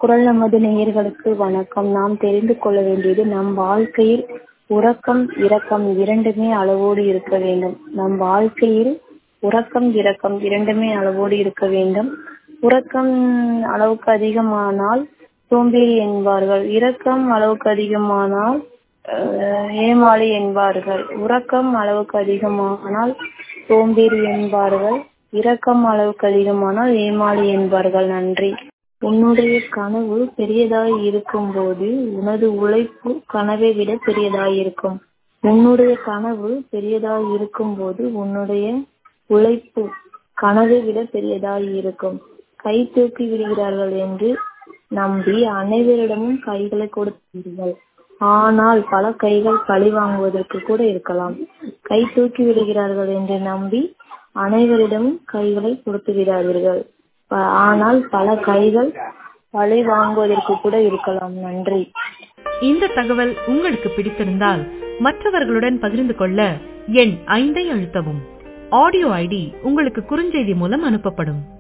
குரல் நமது நேயர்களுக்கு வணக்கம் நாம் தெரிந்து கொள்ள வேண்டியது நம் வாழ்க்கையில் உறக்கம் இரக்கம் இரண்டுமே அளவோடு இருக்க வேண்டும் நம் வாழ்க்கையில் உறக்கம் இரக்கம் இரண்டுமே அளவோடு இருக்க வேண்டும் உறக்கம் அளவுக்கு அதிகமானால் சோம்பேறி என்பார்கள் இரக்கம் அளவுக்கு அதிகமானால் அஹ், ஏமாளி என்பார்கள் உறக்கம் அளவுக்கு அதிகமானால் சோம்பேறி என்பார்கள் இரக்கம் அளவுக்கு அதிகமானால் ஏமாளி என்பார்கள் நன்றி உன்னுடைய கனவு பெரியதாய் இருக்கும்போது உனது உழைப்பு கனவை விட பெரியதாய் இருக்கும் உன்னுடைய கனவு பெரியதாய் இருக்கும்போது உன்னுடைய உழைப்பு கனவை விட பெரியதாய் இருக்கும் கை தூக்கி விடுகிறார்கள் என்று நம்பி அனைவரிடமும் கைகளை கொடுத்தீர்கள் ஆனால் பல கைகள் பழி வாங்குவதற்கு கூட இருக்கலாம் கை தூக்கி விடுகிறார்கள் என்று நம்பி அனைவரிடமும் கைகளை கொடுத்து விடாதீர்கள் ப- ஆனால் பல கைகள் பழி வாங்குவதற்கு கூட இருக்கலாம் நன்றி இந்த தகவல் உங்களுக்கு பிடித்திருந்தால் மற்றவர்களுடன் பகிர்ந்து கொள்ள எண் ஐந்தை அழுத்தவும் ஆடியோ ஐடி உங்களுக்கு குறுஞ்செய்தி மூலம் அனுப்பப்படும்